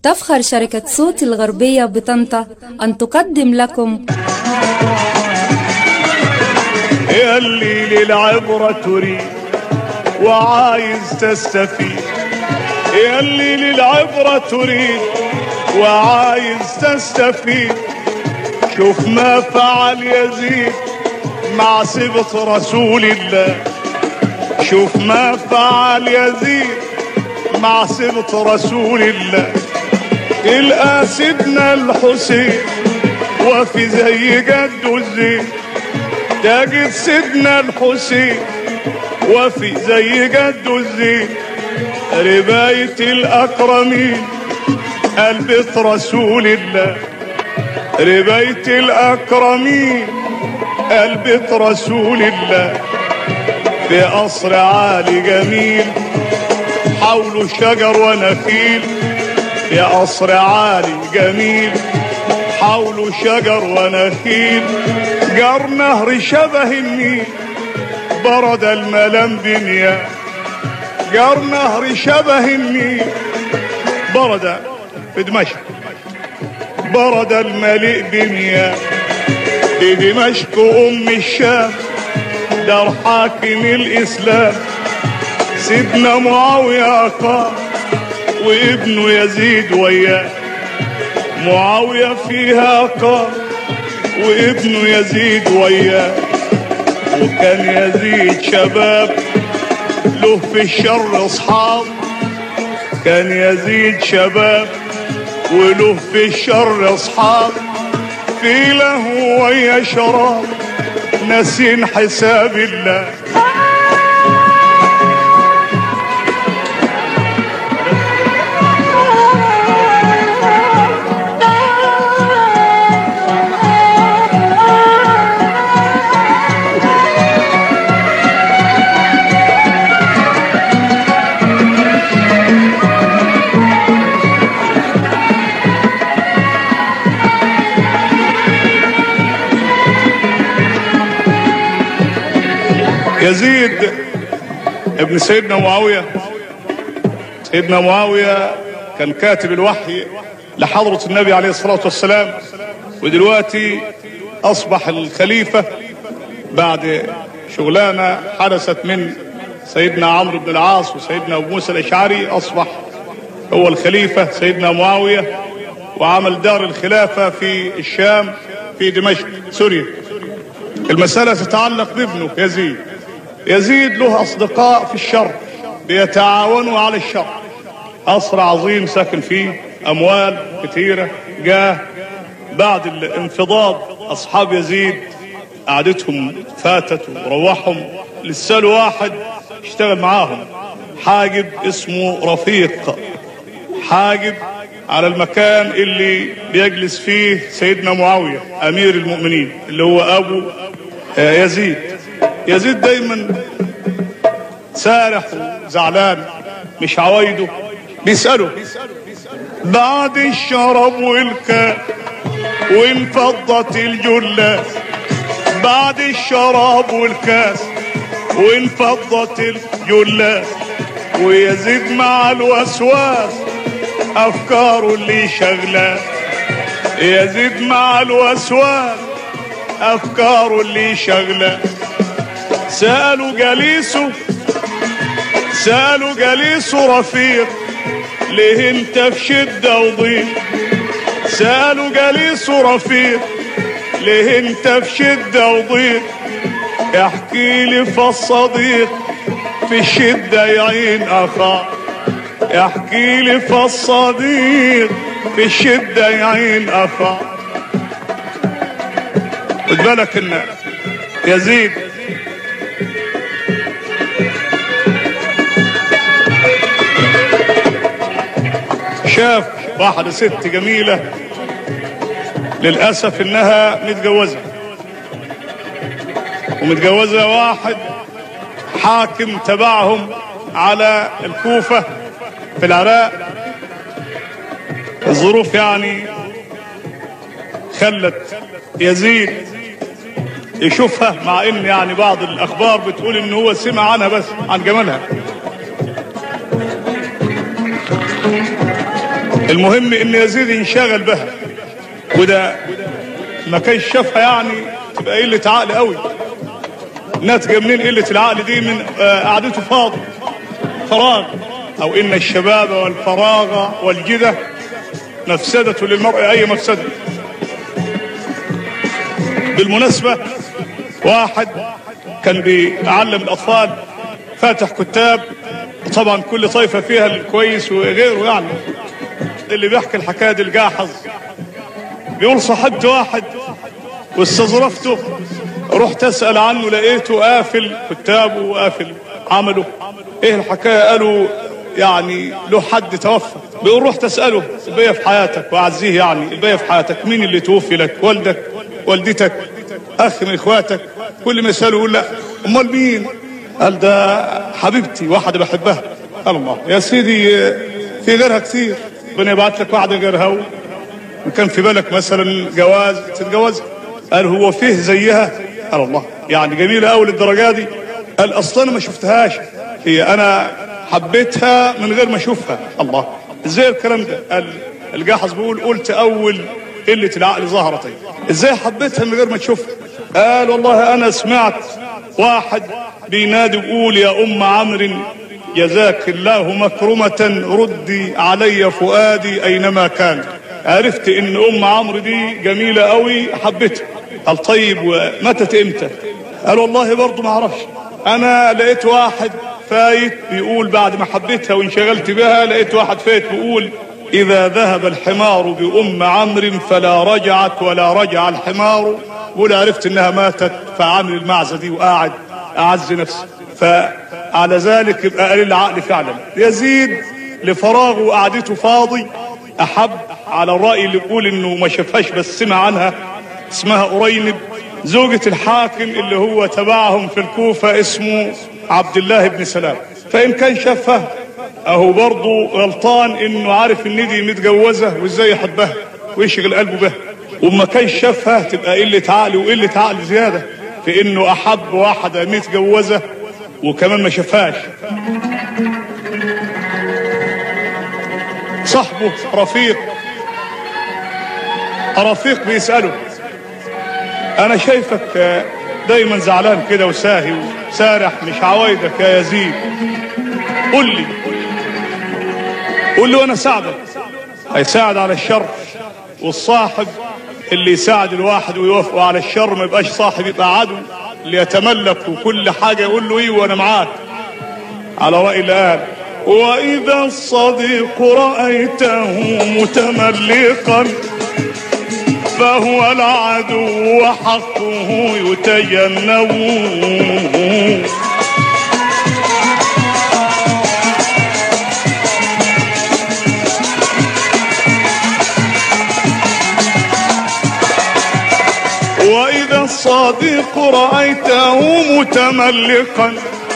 تفخر شركة صوت الغربية بطنطا أن تقدم لكم يلي للعبرة تريد وعايز تستفيد يلي للعبرة تريد وعايز تستفيد شوف ما فعل يزيد مع سبط رسول الله شوف ما فعل يزيد مع سبط رسول الله تلقى سيدنا الحسين وفي زي جده الزين تجد سيدنا الحسين وفي زي جده الزين رباية الأكرمين قلبة رسول الله رباية الأكرمين قلبة رسول الله في قصر عالي جميل حوله شجر ونخيل في قصر عالي جميل حوله شجر ونخيل جار نهر شبه النيل برد الملام بمياه جار نهر شبه النيل برد في دمشق برد المليء بمياه في دمشق أم الشام دار حاكم الإسلام سيدنا معاوية قام وابنه يزيد وياه معاوية فيها قام وابنه يزيد وياه وكان يزيد شباب له في الشر اصحاب كان يزيد شباب وله في الشر اصحاب في له ويا شراب ناسين حساب الله يزيد ابن سيدنا معاوية سيدنا معاوية كان كاتب الوحي لحضرة النبي عليه الصلاة والسلام ودلوقتي أصبح الخليفة بعد شغلانة حدثت من سيدنا عمرو بن العاص وسيدنا أبو موسى الأشعري أصبح هو الخليفة سيدنا معاوية وعمل دار الخلافة في الشام في دمشق سوريا المسألة تتعلق بابنه يزيد يزيد له أصدقاء في الشر بيتعاونوا على الشر قصر عظيم ساكن فيه أموال كثيرة جاه بعد الانفضاض أصحاب يزيد قعدتهم فاتت وروحهم لسه له واحد اشتغل معاهم حاجب اسمه رفيق حاجب على المكان اللي بيجلس فيه سيدنا معاوية أمير المؤمنين اللي هو أبو يزيد يزيد دايما سارح وزعلان مش عوايده بيسأله بعد الشرب والكاس وانفضت الجلاس بعد الشراب والكاس وانفضت الجلاس ويزيد مع الوسواس افكاره اللي شغلاه يزيد مع الوسواس افكاره اللي شغله سالوا جليسه سالوا جليسه رفيق ليه انت في شده وضيق سالوا جليسه رفيق ليه انت في شده وضيق احكي لي فالصديق في الشده يعين اخاه احكي لي فالصديق في الشده يعين اخاه خد بالك ان يزيد شاف واحدة ست جميلة للأسف إنها متجوزة ومتجوزة واحد حاكم تبعهم على الكوفة في العراق الظروف يعني خلت يزيد يشوفها مع ان يعني بعض الاخبار بتقول ان هو سمع عنها بس عن جمالها المهم ان يزيد ينشغل بها وده ما كانش شافها يعني تبقى قله عقل قوي ناتجه منين قله العقل دي من آه، قعدته فاضي فراغ او ان الشباب والفراغ والجده مفسده للمرء اي مفسده بالمناسبه واحد كان بيعلم الاطفال فاتح كتاب طبعا كل طائفه فيها الكويس وغيره يعني اللي بيحكي الحكايه دي الجاحظ بيقول صاحبت واحد واستظرفته رحت اسال عنه لقيته قافل كتابه وقافل عمله ايه الحكايه قالوا يعني له حد توفى بيقول رحت اساله الباقي في حياتك واعزيه يعني الباقي في حياتك مين اللي توفي لك والدك والدتك اخ من اخواتك كل ما يساله يقول لا امال مين قال ده حبيبتي واحده بحبها قال الله يا سيدي في غيرها كتير ربنا يبعت لك واحده غيرها وان كان في بالك مثلا جواز تتجوز قال هو فيه زيها قال الله يعني جميله قوي للدرجه دي قال اصلا انا ما شفتهاش هي انا حبيتها من غير ما اشوفها الله ازاي الكلام ده قال الجاحظ بيقول قلت اول قله العقل ظهرت ازاي حبيتها من غير ما تشوفها قال والله انا سمعت واحد بينادي بيقول يا ام عمرو جزاك الله مكرمة ردي علي فؤادي أينما كان عرفت إن أم عمرو دي جميلة قوي حبيتها قال طيب ومتت إمتى قال والله برضه ما أعرفش أنا لقيت واحد فايت بيقول بعد ما حبيتها وانشغلت بها لقيت واحد فايت بيقول إذا ذهب الحمار بأم عمرو فلا رجعت ولا رجع الحمار ولا عرفت إنها ماتت فعامل المعزة دي وقاعد أعز نفسي فعلى ذلك يبقى قليل العقل فعلا يزيد لفراغه وقعدته فاضي أحب على الرأي اللي بيقول إنه ما شافهاش بس سمع عنها اسمها قرينب زوجة الحاكم اللي هو تبعهم في الكوفة اسمه عبد الله بن سلام فإن كان شافها أهو برضه غلطان إنه عارف إن دي متجوزة وإزاي يحبها ويشغل قلبه بها وما كان شافها تبقى قلة عقل وقلة عقل زيادة في إنه أحب واحدة متجوزة وكمان ما شافهاش صاحبه رفيق رفيق بيسأله أنا شايفك دايما زعلان كده وساهي وسارح مش عوايدك يا يزيد قل لي قول له أنا ساعدك هيساعد على الشر والصاحب اللي يساعد الواحد ويوافقه على الشر ما يبقاش صاحب يبقى عدو اللي يتملك وكل حاجة يقول له ايه وانا معاك على رأي اللي قال وإذا الصديق رأيته متملقا فهو العدو وحقه يتجنب وإذا الصديق رأيته متملقا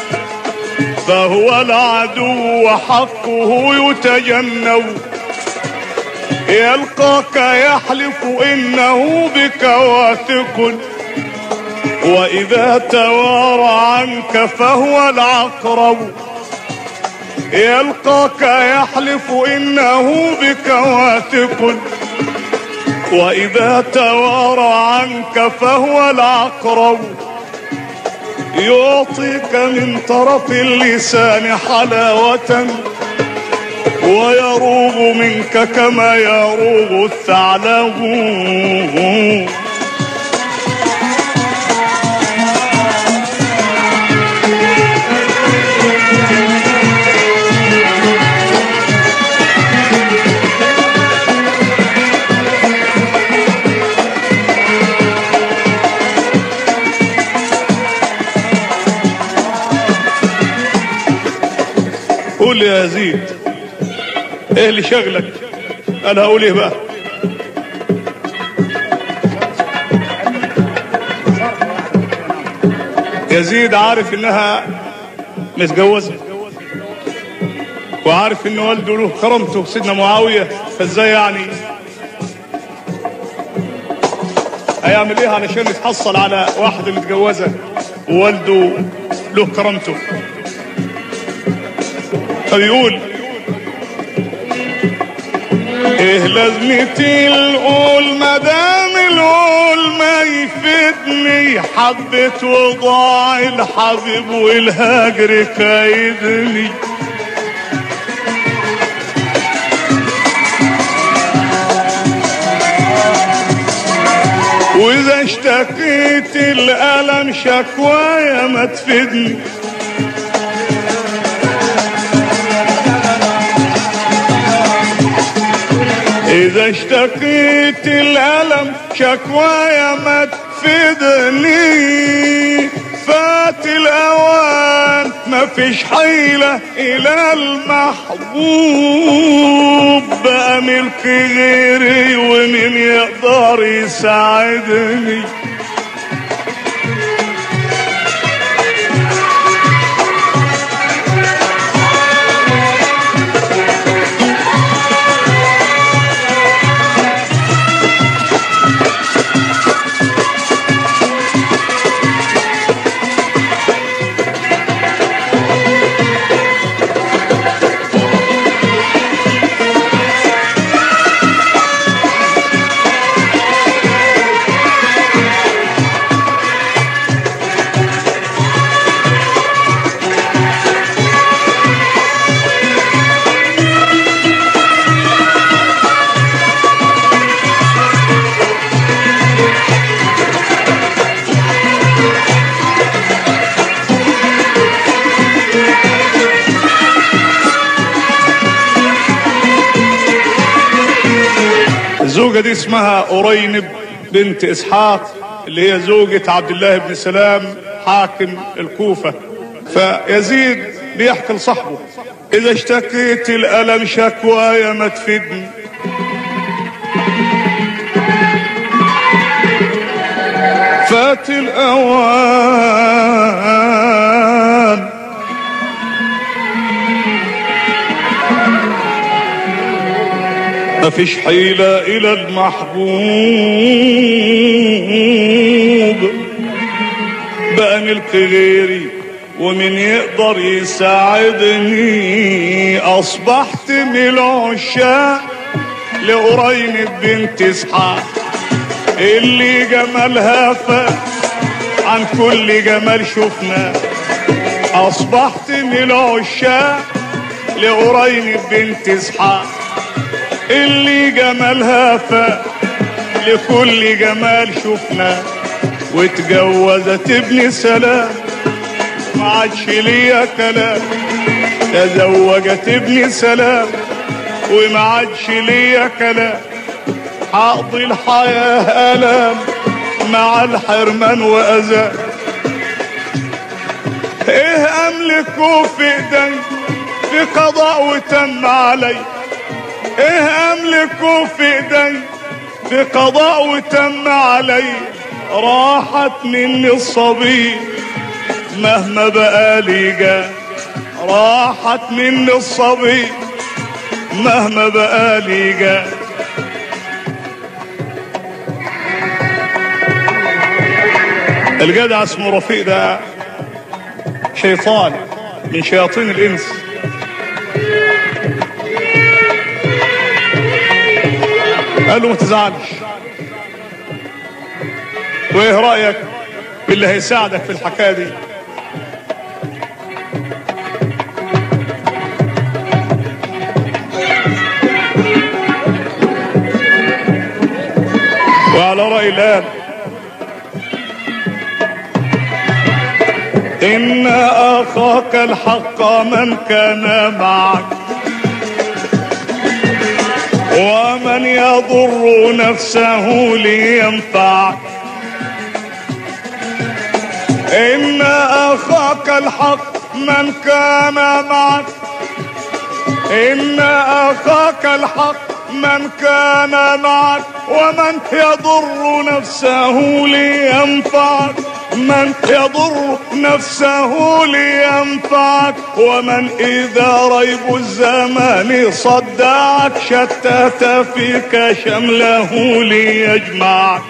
فهو العدو وحقه يتجنب يلقاك يحلف إنه بك واثق وإذا توارى عنك فهو العقرب يلقاك يحلف إنه بك واثق وإذا توارى عنك فهو العقرب يعطيك من طرف اللسان حلاوة ويروغ منك كما يروغ الثعلب قول يا يزيد ايه اللي شغلك انا هقول ايه بقى يزيد عارف انها متجوزه وعارف ان والده له كرمته سيدنا معاويه فازاي يعني هيعمل ايه علشان يتحصل على واحده متجوزه ووالده له كرمته فبيقول ايه لازمتي القول مدام القول ما يفيدني حبيت وضاع الحبيب والهجر كايدني واذا اشتكيت الالم شكوايا ما تفيدني إذا اشتكيت الألم شكوايا ما تفيدني فات الأوان ما فيش حيلة إلى المحبوب بقى ملك غيري ومين يقدر يساعدني الزوجة دي اسمها أرينب بنت إسحاق اللي هي زوجة عبد الله بن سلام حاكم الكوفة فيزيد بيحكي لصاحبه إذا اشتكيت الألم شكوايا ما تفيدني فات الأوان ما فيش حيلة إلى المحبوب بقى ملك غيري ومن يقدر يساعدني أصبحت من العشاق لقرين بنت إسحاق اللي جمالها فات عن كل جمال شفناه أصبحت من العشاق لقرين بنت إسحاق اللي جمالها فاق لكل جمال شفنا واتجوزت ابن سلام ما عادش ليا كلام تزوجت ابن سلام وما عادش ليا كلام هقضي الحياة ألم مع الحرمان وأذى ايه املكه في ايدي في قضاء وتم علي ايه املكه في ايدي في قضاء وتم علي راحت مني الصبي مهما بقالي جا راحت مني الصبي مهما بقالي جا الجدع اسمه رفيق ده شيطان من شياطين الانس قال له ما تزعلش وايه رايك باللي هيساعدك في الحكايه دي وعلى راي الان إن أخاك الحق من كان معك ومن يضر نفسه لينفعك إن أخاك الحق من كان معك إن أخاك الحق من كان معك ومن يضر نفسه لينفعك من يضر نفسه لينفعك ومن إذا ريب الزمان صدعك شتت فيك شمله ليجمعك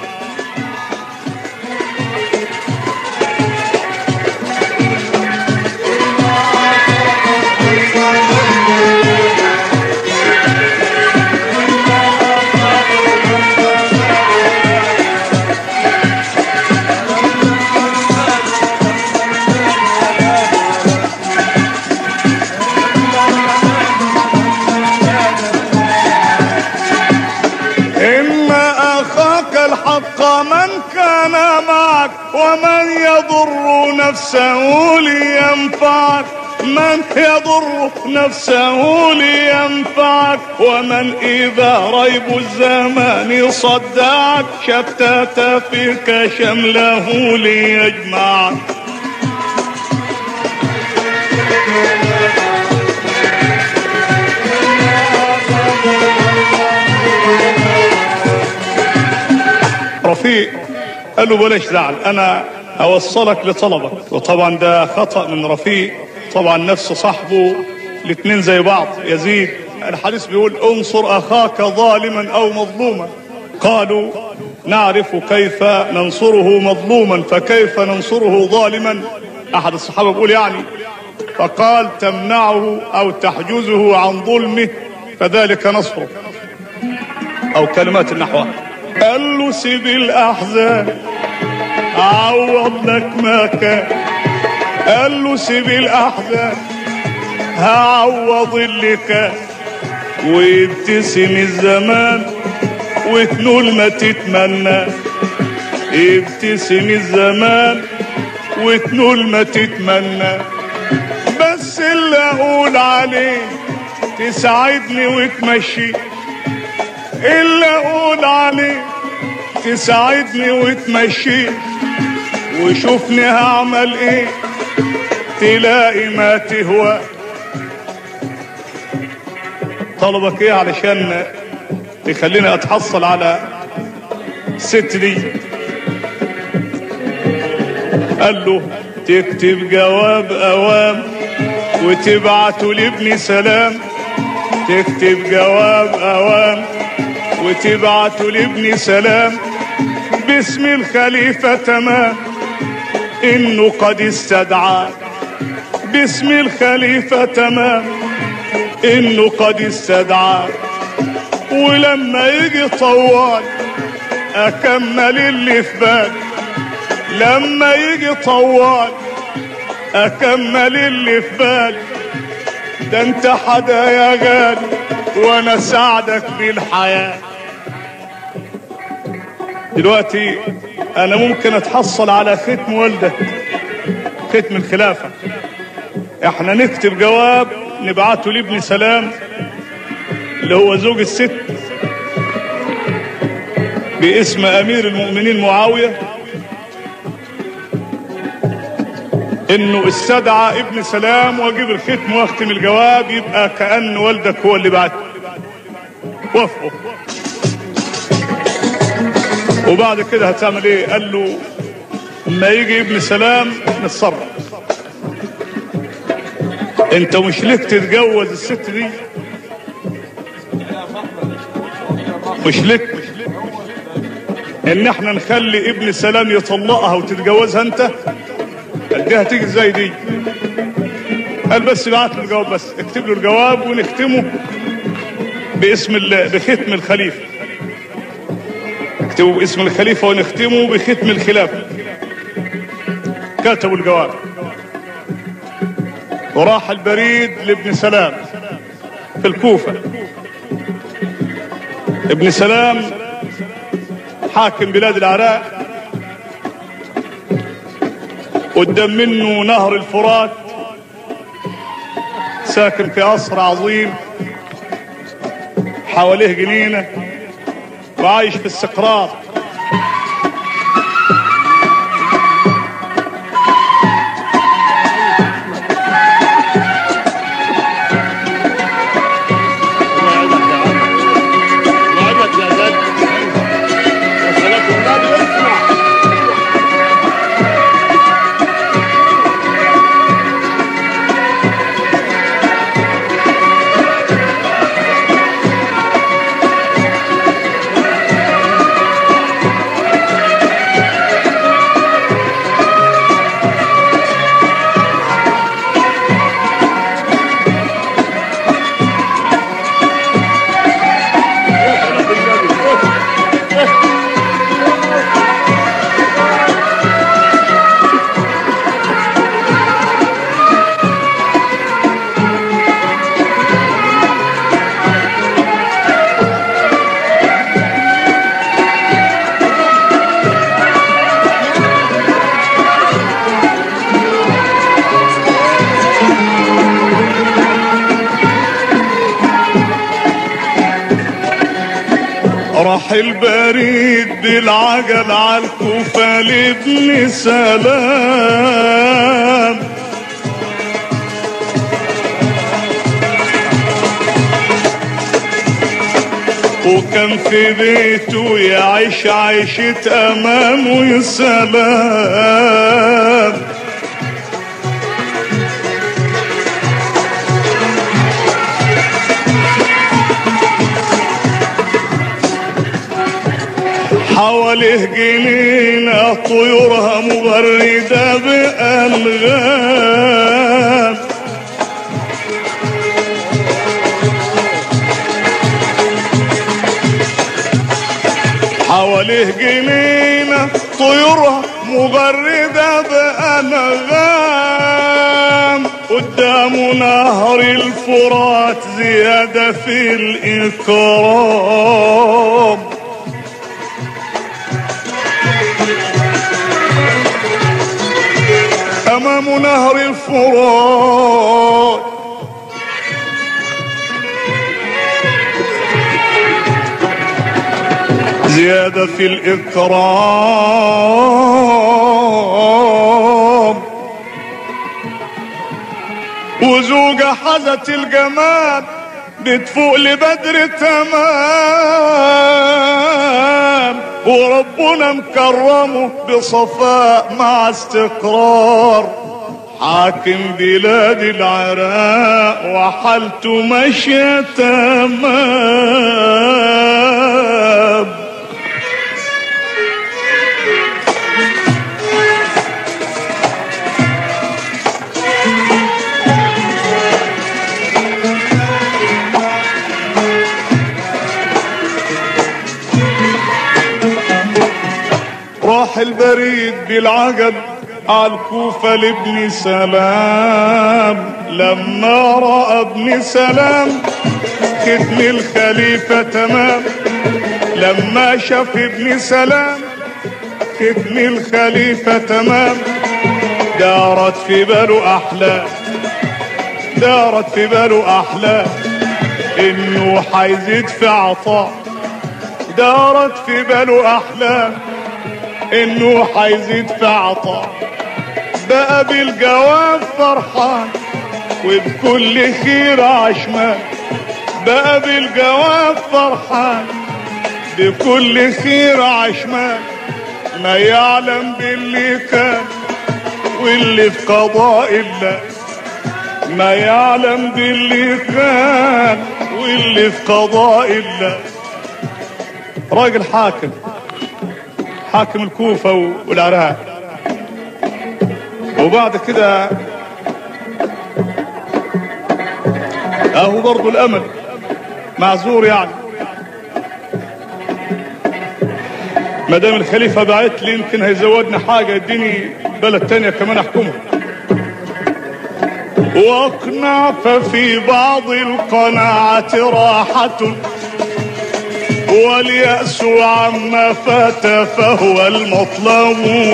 ومن يضر نفسه لينفعك من يضر نفسه لينفعك ومن إذا ريب الزمان صدعك شتت فيك شمله ليجمعك رفيق قال له بلاش زعل انا اوصلك لطلبك وطبعا ده خطأ من رفيق طبعا نفس صاحبه الاتنين زي بعض يزيد الحديث بيقول انصر اخاك ظالما او مظلوما قالوا نعرف كيف ننصره مظلوما فكيف ننصره ظالما احد الصحابه بيقول يعني فقال تمنعه او تحجزه عن ظلمه فذلك نصره او كلمات النحو قال له سيب الاحزان عوض لك ما كان قال له سيب الاحزان هعوض اللي كان ويبتسم الزمان وتنول ما تتمنى يبتسم الزمان وتنول ما تتمنى بس اللي اقول عليه تساعدني وتمشي اللي اقول عليه تساعدني وتمشي وشوفني هعمل ايه تلاقي ما تهوى طلبك ايه علشان تخليني اتحصل على الست دي قال له تكتب جواب اوام وتبعته لابني سلام تكتب جواب اوام وتبعته لابني سلام باسم الخليفة تمام انه قد استدعى باسم الخليفة تمام انه قد استدعى ولما يجي طوال اكمل اللي في بالي لما يجي طوال اكمل اللي في بالي ده انت حدا يا غالي وانا ساعدك بالحياة دلوقتي انا ممكن اتحصل على ختم والدك ختم الخلافة احنا نكتب جواب نبعته لابن سلام اللي هو زوج الست باسم امير المؤمنين معاوية انه استدعى ابن سلام واجيب الختم واختم الجواب يبقى كأن والدك هو اللي بعته وافقوا وبعد كده هتعمل ايه قال له اما يجي ابن سلام نتصرف انت مش لك تتجوز الست دي مش لك ان احنا نخلي ابن سلام يطلقها وتتجوزها انت قال دي هتيجي ازاي دي قال بس بعت له الجواب بس اكتب له الجواب ونختمه باسم ال... بختم الخليفه اكتبه باسم الخليفه ونختمه بختم الخلافه كتبوا الجواب وراح البريد لابن سلام في الكوفه ابن سلام حاكم بلاد العراق قدام منه نهر الفرات ساكن في قصر عظيم حواليه جنينة وعايش في استقرار راح البريد بالعجل عالكوفة لابن سلام وكان في بيته يعيش عيشة أمان وسلام حواليه جنينة طيورها مغردة بألغام حواليه جنينة طيورها مغردة بأنغام قدامه نهر الفرات زيادة في الإكرام أمام نهر الفرات زيادة في الإكرام وزوجة حزت الجمال بتفوق لبدر تمام وربنا مكرمه بصفاء مع استقرار حاكم بلاد العراق وحالته ماشية تمام راح البريد بالعجل عالكوفة لابن سلام لما رأى ابن سلام ختم الخليفة تمام لما شاف ابن سلام ختم الخليفة تمام دارت في باله أحلام دارت في باله أحلام إنه حيزيد في عطاء دارت في باله أحلام إنه حيزيد في عطاء بقى بالجواب فرحان وبكل خير عشمان بقى بالجواب فرحان بكل خير عشمان ما يعلم باللي كان واللي في قضاء الله ما يعلم باللي كان واللي في قضاء الله راجل حاكم حاكم الكوفة والعراق وبعد كده اهو برضو الامل معذور يعني ما دام الخليفة بعت لي يمكن هيزودني حاجة يديني بلد تانية كمان احكمها واقنع ففي بعض القناعة راحة واليأس عما فات فهو المطلب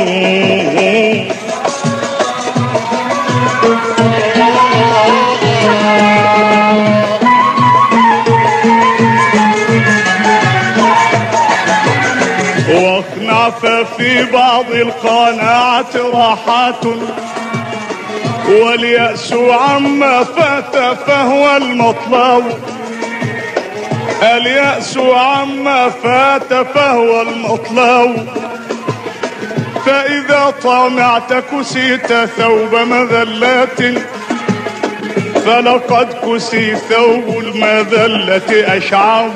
واقنع ففي بعض القناعة راحة واليأس عما فات فهو المطلب اليأس عما فات فهو المطلب فإذا طمعت كسيت ثوب مذلات فلقد كسي ثوب المذلة أشعب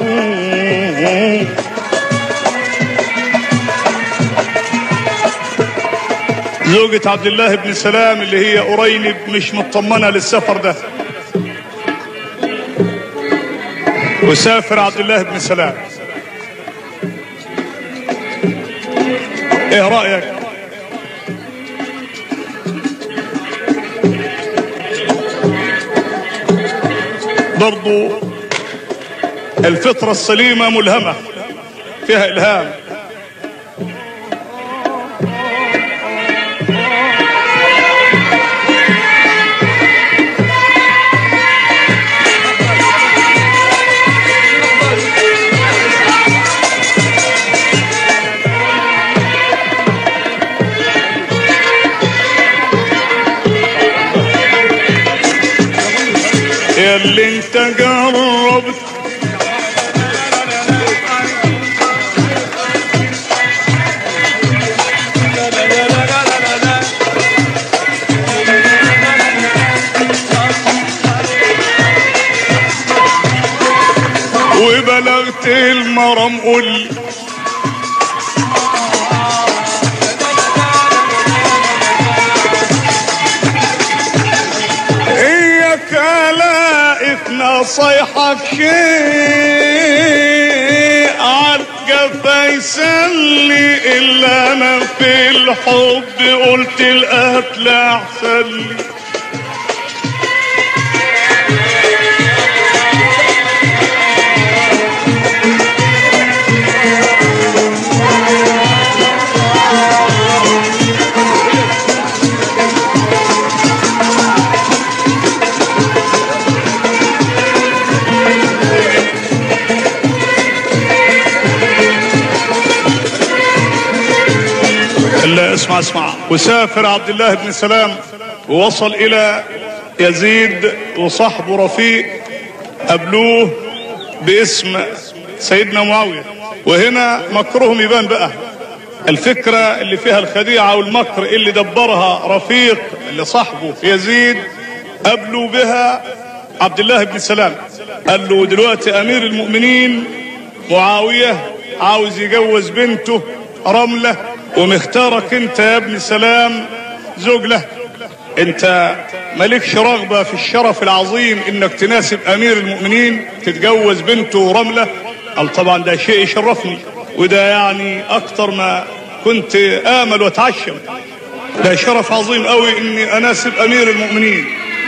زوجة عبد الله بن سلام اللي هي قريب مش مطمنة للسفر ده وسافر عبد الله بن سلام ايه رأيك برضو الفطرة السليمة ملهمة فيها إلهام يا اللي انت جربت وبلغت المرم قول اياك لاقتنا صيحة في شيء عالجفا يسلي الا انا في الحب قلت القتل احسن لي لا اسمع اسمع وسافر عبد الله بن سلام ووصل الى يزيد وصاحبه رفيق قابلوه باسم سيدنا معاوية وهنا مكرهم يبان بقى الفكرة اللي فيها الخديعة والمكر اللي دبرها رفيق اللي صاحبه يزيد قابلوا بها عبد الله بن سلام قال له دلوقتي امير المؤمنين معاوية عاوز يجوز بنته رملة ومختارك انت يا ابن سلام زوج له انت مالكش رغبة في الشرف العظيم انك تناسب امير المؤمنين تتجوز بنته رملة قال طبعا ده شيء يشرفني وده يعني اكتر ما كنت امل واتعشم ده شرف عظيم قوي اني اناسب امير المؤمنين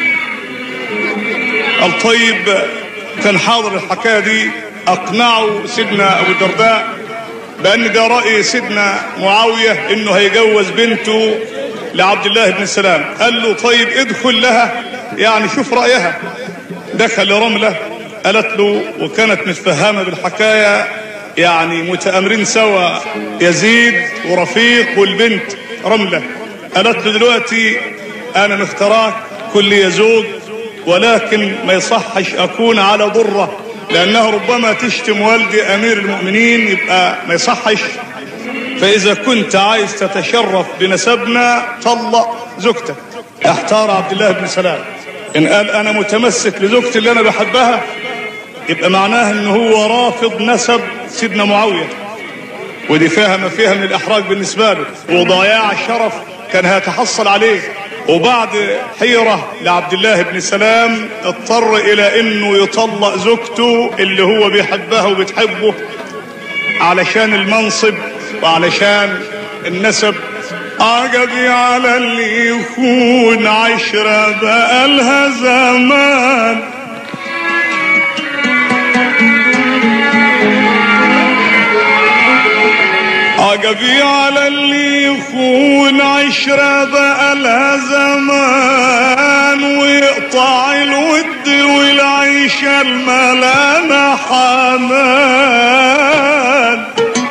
قال طيب كان حاضر الحكايه دي اقنعوا سيدنا ابو الدرداء بان ده راي سيدنا معاويه انه هيجوز بنته لعبد الله بن سلام قال له طيب ادخل لها يعني شوف رايها دخل لرمله قالت له وكانت متفهمه بالحكايه يعني متامرين سوا يزيد ورفيق والبنت رمله قالت له دلوقتي انا مختاراك كل يا زوج ولكن ما يصحش اكون على ضره لانه ربما تشتم والدي امير المؤمنين يبقى ما يصحش فاذا كنت عايز تتشرف بنسبنا طلق زوجتك احتار عبد الله بن سلام ان قال انا متمسك لزوجتي اللي انا بحبها يبقى معناه ان هو رافض نسب سيدنا معاويه ودي فيها ما فيها من الاحراج بالنسبه له وضياع الشرف كان هيتحصل عليه وبعد حيرة لعبد الله بن سلام اضطر الى انه يطلق زوجته اللي هو بيحبها وبتحبه علشان المنصب وعلشان النسب عجبي على اللي يكون عشرة بقالها زمان عجبي على اللي يخون عشرة بقالها زمان ويقطع الود والعيشة الملانة حنان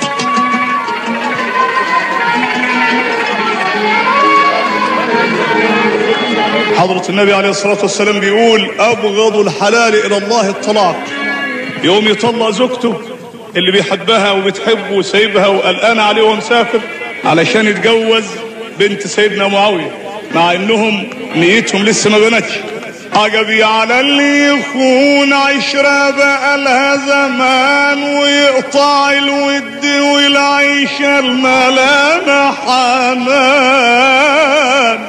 حضرة النبي عليه الصلاة والسلام بيقول أبغض الحلال إلى الله الطلاق يوم يطلق زوجته اللي بيحبها وبتحبه وسايبها وقلقان عليه وهو مسافر علشان يتجوز بنت سيدنا معاوية مع انهم نيتهم لسه ما بنتش عجبي على اللي يخون عشرة بقالها زمان ويقطع الود والعيشة الملانة حنان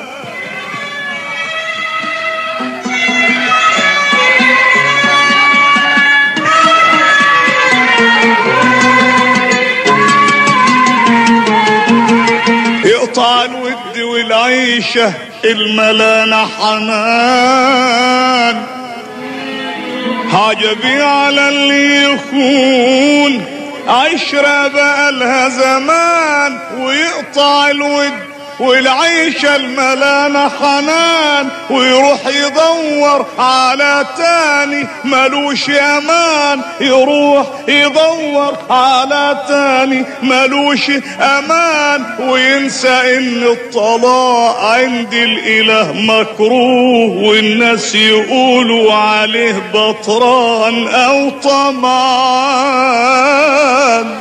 يقطع الود والعيشة الملانة حنان عجبي على اللي يخون عشرة بقالها زمان ويقطع الود والعيشة الملانة حنان ويروح يدور على تاني ملوش امان يروح يدور على تاني ملوش امان وينسى ان الطلاق عند الاله مكروه والناس يقولوا عليه بطران او طمعان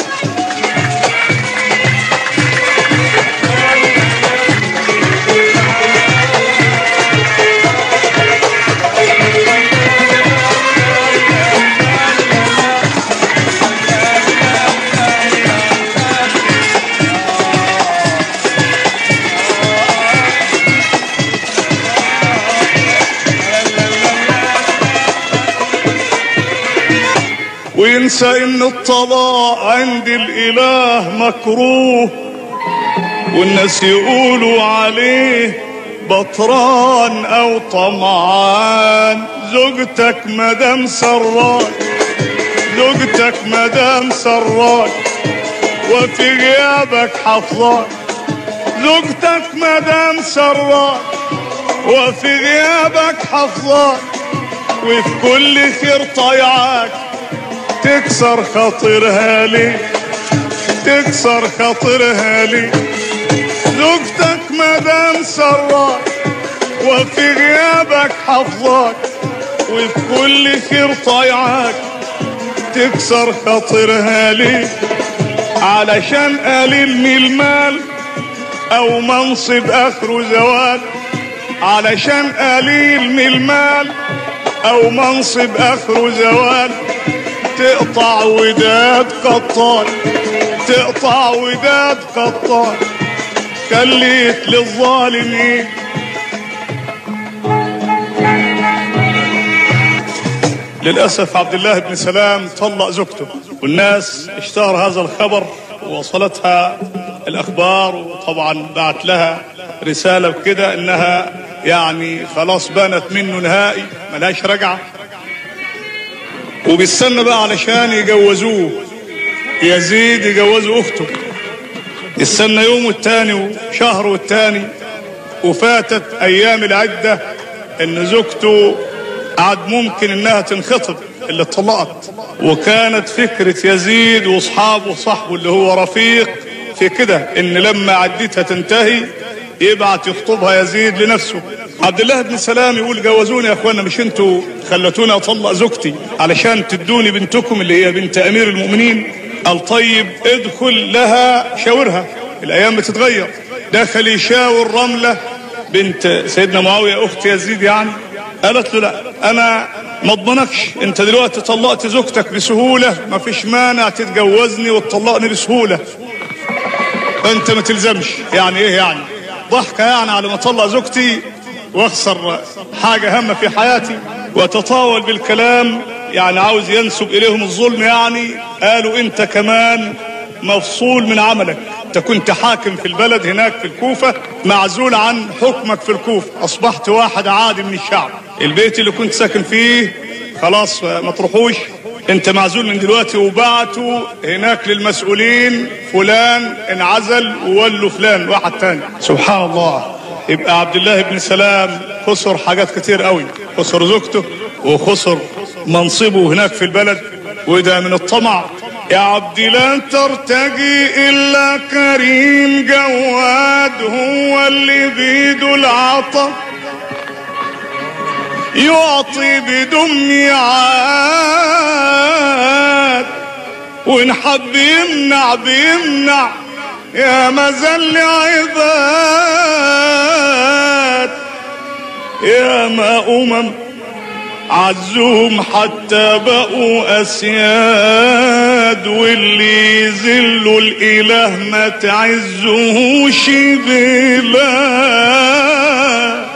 وينسى ان الطلاق عند الاله مكروه والناس يقولوا عليه بطران او طمعان زوجتك مدام سراك زوجتك مدام سراك وفي غيابك حفظاك زوجتك مدام سراك وفي غيابك حفظاك وفي كل خير طيعاك تكسر خاطرها لي تكسر خاطرها لي زوجتك مدام سراك وفي غيابك حفظاك وفي كل خير طيعاك تكسر خاطرها لي علشان قليل من المال او منصب اخره زوال علشان قليل من المال او منصب اخره زوال تقطع وداد قطان تقطع وداد قطان خليت للظالمين للأسف عبد الله بن سلام طلق زوجته والناس اشتهر هذا الخبر ووصلتها الأخبار وطبعا بعت لها رسالة بكده إنها يعني خلاص بانت منه نهائي ملهاش رجعة وبيستنى بقى علشان يجوزوه يزيد يجوزوا اخته يستنى يوم والتاني وشهر والتاني وفاتت ايام العده ان زوجته عاد ممكن انها تنخطب اللي اتطلقت وكانت فكرة يزيد واصحابه وصاحبه اللي هو رفيق في كده ان لما عدتها تنتهي يبعت يخطبها يزيد لنفسه عبد الله بن سلام يقول جوزوني يا اخوانا مش انتوا خلتوني اطلق زوجتي علشان تدوني بنتكم اللي هي بنت امير المؤمنين قال طيب ادخل لها شاورها الايام بتتغير دخل يشاور رمله بنت سيدنا معاويه اخت يزيد يعني قالت له لا انا ما اضمنكش انت دلوقتي طلقت زوجتك بسهوله ما فيش مانع تتجوزني وتطلقني بسهوله انت ما تلزمش يعني ايه يعني ضحكه يعني على ما اطلق زوجتي واخسر حاجه هامه في حياتي وتطاول بالكلام يعني عاوز ينسب اليهم الظلم يعني قالوا انت كمان مفصول من عملك انت كنت حاكم في البلد هناك في الكوفة معزول عن حكمك في الكوفة اصبحت واحد عادي من الشعب البيت اللي كنت ساكن فيه خلاص ما تروحوش انت معزول من دلوقتي وبعتوا هناك للمسؤولين فلان انعزل وولوا فلان واحد تاني سبحان الله يبقى عبد الله بن سلام خسر حاجات كتير قوي خسر زوجته وخسر منصبه هناك في البلد وده من الطمع يا عبدي لا ترتجي الا كريم جواد هو اللي بيده العطا يعطي بدون ميعاد وان حب يمنع بيمنع يا مزل عباد يا ما امم عزوهم حتى بقوا اسياد واللي يذلوا الاله ما تعزوهوش بلاد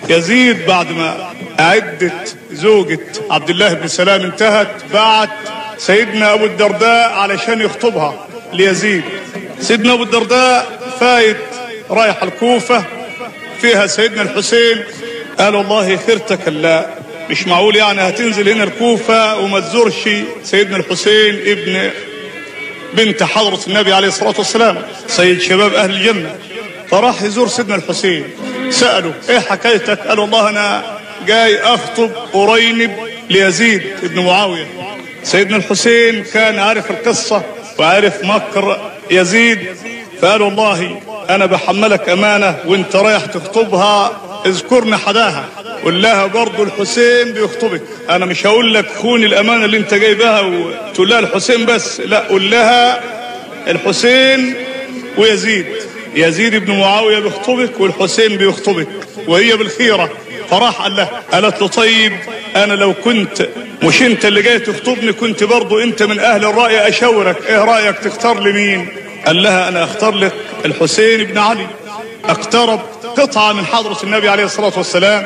يزيد بعد ما عدة زوجة عبد الله بن سلام انتهت بعت سيدنا أبو الدرداء علشان يخطبها ليزيد سيدنا أبو الدرداء فايت رايح الكوفة فيها سيدنا الحسين قال والله خيرتك لا مش معقول يعني هتنزل هنا الكوفة وما تزورش سيدنا الحسين ابن بنت حضرة النبي عليه الصلاة والسلام سيد شباب أهل الجنة فراح يزور سيدنا الحسين سأله ايه حكايتك قال والله انا جاي اخطب قرينب ليزيد ابن معاوية سيدنا الحسين كان عارف القصة وعارف مكر يزيد فقال والله انا بحملك امانة وانت رايح تخطبها اذكرني حداها قول لها برضه الحسين بيخطبك انا مش هقول لك خون الامانة اللي انت جايبها وتقول لها الحسين بس لا قول لها الحسين ويزيد يزيد بن معاوية بيخطبك والحسين بيخطبك وهي بالخيرة فراح قال لها قالت له طيب انا لو كنت مش انت اللي جاي تخطبني كنت برضو انت من اهل الرأي اشاورك ايه رأيك تختار لي مين قال لها انا اختار لك الحسين بن علي اقترب قطعة من حضرة النبي عليه الصلاة والسلام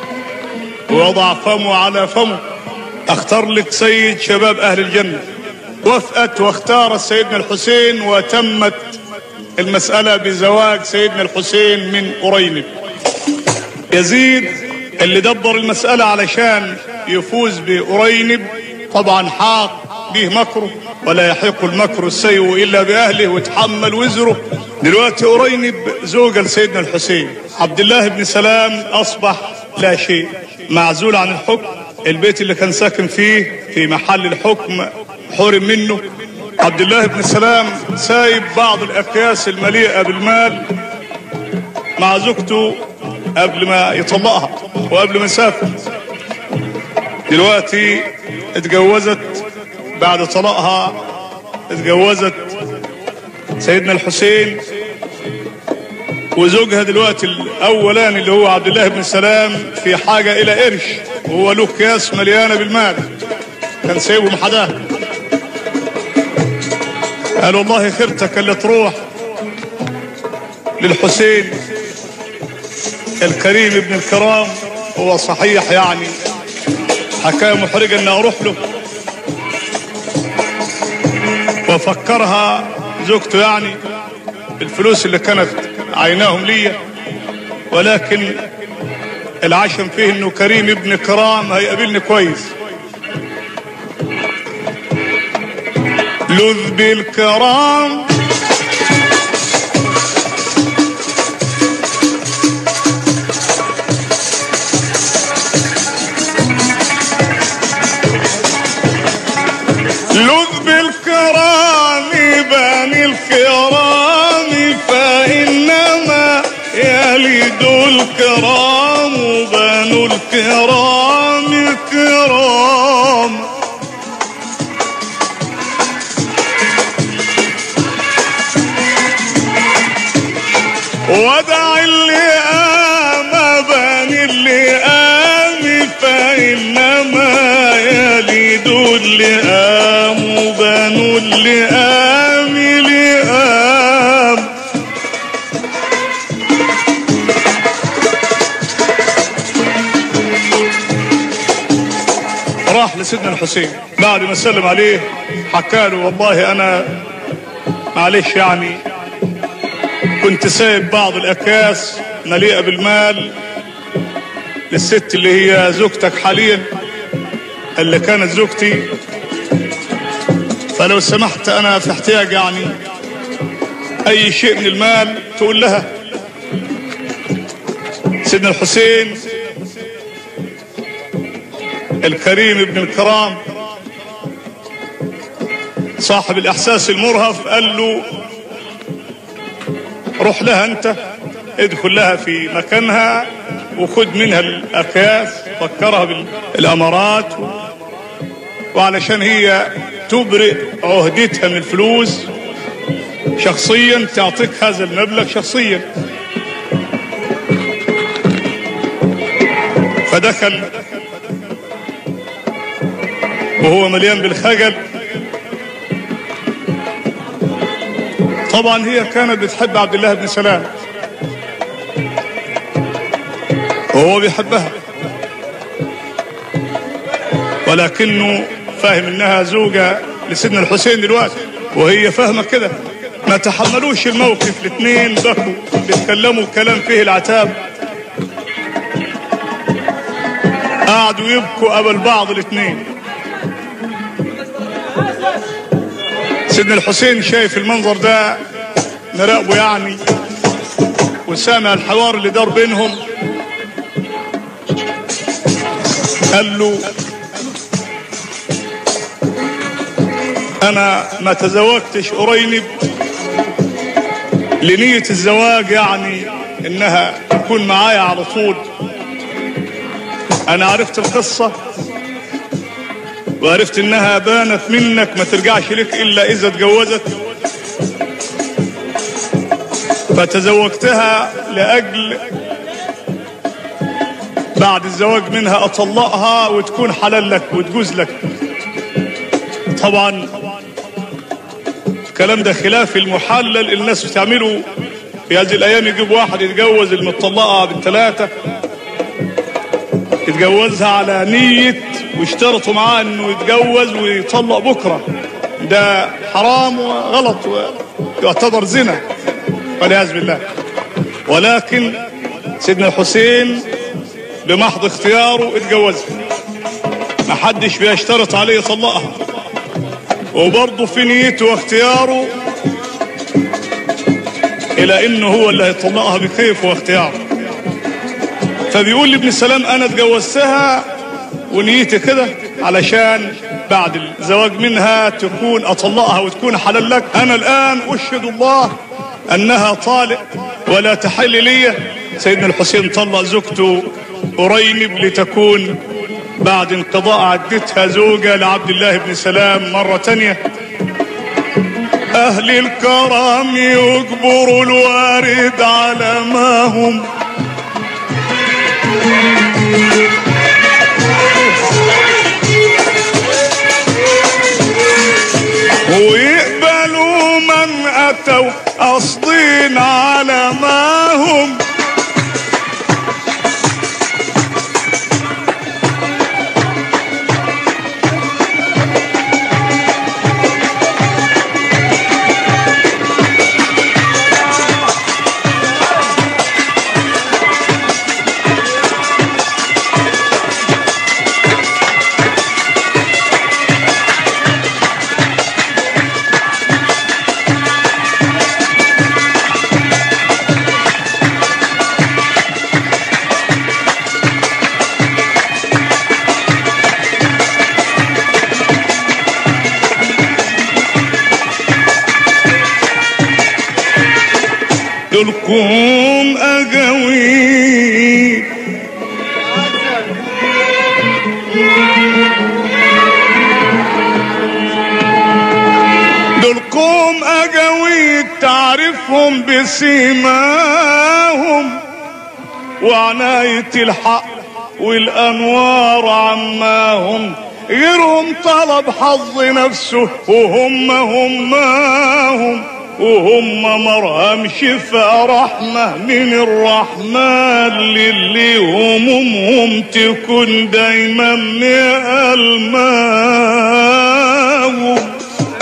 ووضع فمه على فمه اختار لك سيد شباب اهل الجنة وافقت واختار سيدنا الحسين وتمت المسألة بزواج سيدنا الحسين من قرينب يزيد اللي دبر المسألة علشان يفوز بقرينب طبعا حاق به مكره ولا يحيق المكر السيء إلا بأهله وتحمل وزره دلوقتي قرينب زوجة لسيدنا الحسين عبد الله بن سلام أصبح لا شيء معزول عن الحكم البيت اللي كان ساكن فيه في محل الحكم حرم منه عبد الله بن سلام سايب بعض الاكياس المليئه بالمال مع زوجته قبل ما يطلقها وقبل ما يسافر دلوقتي اتجوزت بعد طلاقها اتجوزت سيدنا الحسين وزوجها دلوقتي الاولاني اللي هو عبد الله بن سلام في حاجه الى قرش وهو له اكياس مليانه بالمال كان سايبهم حداه قال والله خيرتك اللي تروح للحسين الكريم ابن الكرام هو صحيح يعني حكاية محرجة اني اروح له وفكرها زوجته يعني الفلوس اللي كانت عيناهم ليا ولكن العشم فيه انه كريم ابن كرام هيقابلني كويس لذ بالكرام لذ بالكرام بني الكرام فإنما يلد الكرام بنو الكرام كرام ودع اللئام بني اللئام فإنما يلد اللئام بنو اللئام لئام راح لسيدنا الحسين بعد ما سلم عليه حكى له والله انا معلش يعني كنت سايب بعض الاكياس مليئه بالمال للست اللي هي زوجتك حاليا اللي كانت زوجتي فلو سمحت انا في احتياج يعني اي شيء من المال تقول لها سيدنا الحسين الكريم ابن الكرام صاحب الاحساس المرهف قال له روح لها انت ادخل لها في مكانها وخد منها الاكياس فكرها بالامارات وعلشان هي تبرئ عهدتها من الفلوس شخصيا تعطيك هذا المبلغ شخصيا فدخل وهو مليان بالخجل طبعا هي كانت بتحب عبد الله بن سلام وهو بيحبها ولكنه فاهم انها زوجة لسيدنا الحسين دلوقتي وهي فاهمة كده ما تحملوش الموقف الاثنين بكوا بيتكلموا كلام فيه العتاب قعدوا يبكوا قبل بعض الاثنين سيدنا الحسين شايف المنظر ده نراقبه يعني وسامع الحوار اللي دار بينهم قال له انا ما تزوجتش قريب لنية الزواج يعني انها تكون معايا على طول انا عرفت القصة وعرفت انها بانت منك ما ترجعش لك الا اذا اتجوزت فتزوجتها لاجل بعد الزواج منها اطلقها وتكون حلال لك وتجوز لك طبعا الكلام ده خلاف المحلل الناس بتعمله في هذه الايام يجيب واحد يتجوز المطلقه بالثلاثه يتجوزها على نيه واشترطوا معاه انه يتجوز ويطلق بكره ده حرام وغلط ويعتبر زنا والعياذ بالله ولكن سيدنا الحسين بمحض اختياره اتجوزها ما حدش بيشترط عليه يطلقها وبرضه في نيته واختياره الى انه هو اللي هيطلقها بكيف واختياره فبيقول لابن السلام انا اتجوزتها ونيتي كده علشان بعد الزواج منها تكون اطلقها وتكون حلال لك انا الان اشهد الله انها طالق ولا تحل لي سيدنا الحسين طلق زوجته قريب لتكون بعد انقضاء عدتها زوجة لعبد الله بن سلام مرة تانية أهل الكرم يجبروا الوارد على ما هم ويقبلوا من أتوا قاصدين على ما هم دولكم أقوي دولكم أقوي تعرفهم بسيماهم وعناية الحق والأنوار عماهم غيرهم طلب حظ نفسه وهم هماهم وهم مرهم شفاء رحمة من الرحمن للي همومهم تكون دايما مألماهم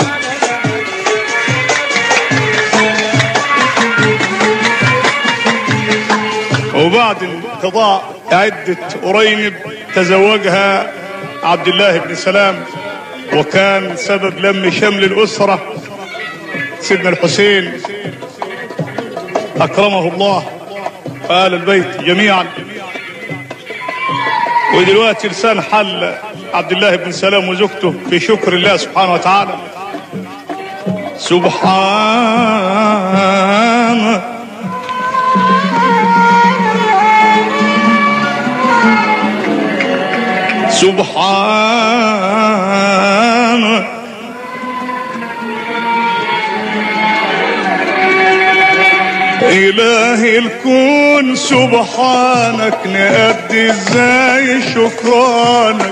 وبعد انقضاء عدة قرينب تزوجها عبد الله بن سلام وكان سبب لم شمل الأسرة سيدنا الحسين أكرمه الله وآل البيت جميعا ودلوقتي لسان حل عبد الله بن سلام وزوجته في شكر الله سبحانه وتعالى سبحان سبحان إله الكون سبحانك نأدي ازاي شكرانك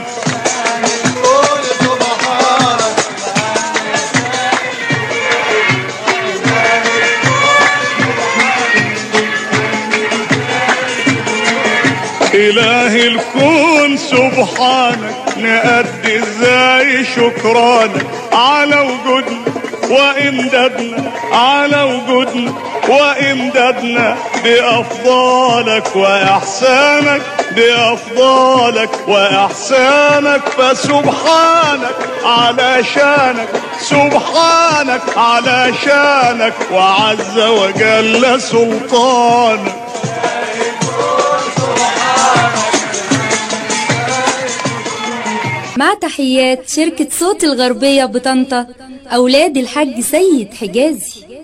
إله الكون سبحانك نأدي ازاي شكرانك على وجودنا وإمدادنا على وجودنا وإمدادنا بأفضالك وإحسانك بأفضالك وإحسانك فسبحانك على شانك سبحانك على شانك وعز وجل سلطانك مع تحيات شركة صوت الغربية بطنطا أولاد الحاج سيد حجازي